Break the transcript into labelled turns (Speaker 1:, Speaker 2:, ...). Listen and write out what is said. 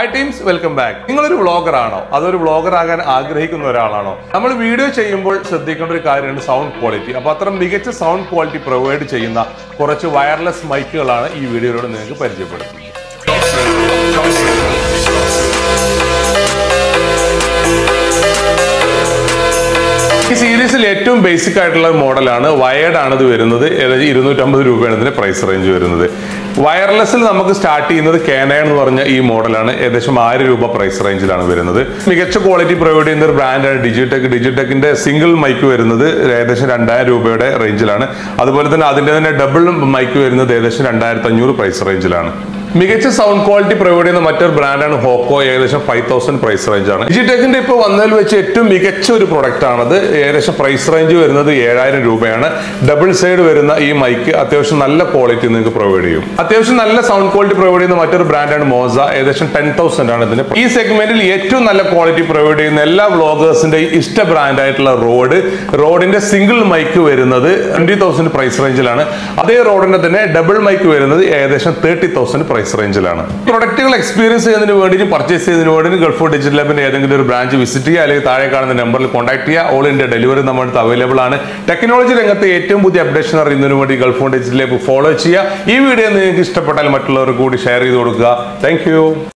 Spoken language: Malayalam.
Speaker 1: ഹൈ ടീംസ് വെൽക്കം ബാക്ക് നിങ്ങളൊരു വ്ളോഗർ ആണോ അതൊരു വ്ളോഗർ ആകാൻ ആഗ്രഹിക്കുന്ന ഒരാളാണോ നമ്മൾ വീഡിയോ ചെയ്യുമ്പോൾ ശ്രദ്ധിക്കേണ്ട ഒരു കാര്യമാണ് സൗണ്ട് ക്വാളിറ്റി അപ്പോൾ അത്ര മികച്ച സൗണ്ട് ക്വാളിറ്റി പ്രൊവൈഡ് ചെയ്യുന്ന കുറച്ച് വയർലെസ് മൈക്കുകളാണ് ഈ വീഡിയോയിലൂടെ നിങ്ങൾക്ക് പരിചയപ്പെടുത്തുന്നത് ഈ സീരീസിൽ ഏറ്റവും ബേസിക് ആയിട്ടുള്ള മോഡലാണ് വയേർഡ് ആണ് ഇത് വരുന്നത് ഏകദേശം ഇരുന്നൂറ്റമ്പത് രൂപയാണ് ഇതിന്റെ പ്രൈസ് റേഞ്ച് വരുന്നത് വയർലെസ്സിൽ നമുക്ക് സ്റ്റാർട്ട് ചെയ്യുന്നത് കേനയ എന്ന് പറഞ്ഞ ഈ മോഡലാണ് ഏകദേശം ആയിരം രൂപ പ്രൈസ് റേഞ്ചിലാണ് വരുന്നത് മികച്ച ക്വാളിറ്റി പ്രൊവൈഡ് ചെയ്യുന്ന ഒരു ബ്രാൻഡാണ് ഡിജിടെക് ഡിജിടെക്കിന്റെ സിംഗിൾ മൈക്ക് വരുന്നത് ഏകദേശം രണ്ടായിരം രൂപയുടെ റേഞ്ചിലാണ് അതുപോലെ തന്നെ അതിന്റെ തന്നെ ഡബിൾ മൈക്ക് വരുന്നത് ഏകദേശം രണ്ടായിരത്തി അഞ്ഞൂറ് പ്രൈസ് റേഞ്ചിലാണ് മികച്ച സൗണ്ട് ക്വാളിറ്റി പ്രൊവൈഡ് ചെയ്യുന്ന മറ്റൊരു ബ്രാൻഡാണ് ഹോക്കോ ഏകദേശം ഫൈവ് തൗസൻഡ് പ്രൈസ് റേഞ്ച് ആണ് ഡിജിടെക്കിന്റെ ഇപ്പോൾ വന്നതിൽ വെച്ച് ഏറ്റവും മികച്ച ഒരു പ്രൊഡക്റ്റ് ആണത് ഏകദേശം പ്രൈസ് റേഞ്ച് വരുന്നത് ഏഴായിരം രൂപയാണ് ഡബിൾ സൈഡ് വരുന്ന ഈ മൈക്ക് അത്യാവശ്യം നല്ല ക്വാളിറ്റി നിങ്ങൾക്ക് പ്രൊവൈഡ് ചെയ്യും അത്യാവശ്യം നല്ല സൗണ്ട് ക്വാളിറ്റി പ്രൊവൈഡ് ചെയ്യുന്ന മറ്റൊരു ബ്രാൻഡാണ് മോസ ഏകദേശം ടെൻ തൗസൻഡ് ആണ് ഇതിന് ഈ സെഗ്മെന്റിൽ ഏറ്റവും നല്ല ക്വാളിറ്റി പ്രൊവൈഡ് ചെയ്യുന്ന എല്ലാ വ്ളോഗേഴ്സിന്റെയും ഇഷ്ട ബ്രാൻഡ് ആയിട്ടുള്ള റോഡ് റോഡിന്റെ സിംഗിൾ മൈക്ക് വരുന്നത് ട്വന്റി തൗസൻഡ് പ്രൈസ് റേഞ്ചിലാണ് അതേ റോഡിന്റെ തന്നെ ഡബിൾ മൈക്ക് വരുന്നത് ഏകദേശം തേർട്ടി തൗസൻഡ് പ്രൈസ് റേഞ്ചിലാണ് പ്രൊഡക്റ്റുകൾ എക്സ്പീരിയൻസ് ചെയ്യുന്നതിന് വേണ്ടിയും പർച്ചേസ് ചെയ്യുന്നതിന് വേണ്ടിയും ഗൾഫ് ഡിജിറ്റൽ ലാബിന്റെ ഏതെങ്കിലും ഒരു ബ്രാഞ്ച് വിസിറ്റ് ചെയ്യുക അല്ലെങ്കിൽ താഴെ കാണുന്ന നമ്പറിൽ കോൺടാക്ട് ചെയ്യുക ഓൾ ഇന്ത്യ ഡെലിവറി നമ്മുടെ അടുത്ത് അവൈലബിൾ ആണ് ടെക്നോളജി രംഗത്തെ ഏറ്റവും പുതിയ അപ്ഡേഷൻ അറിയുന്നതിന് വേണ്ടി ഗൾഫ് ഡിജിറ്റൽ ലാബ് ഫോളോ ചെയ്യുക ഈ വീഡിയോ നിങ്ങൾക്ക് ഇഷ്ടപ്പെട്ടാൽ മറ്റുള്ളവർക്ക് കൂടി ഷെയർ ചെയ്ത് കൊടുക്കുക താങ്ക്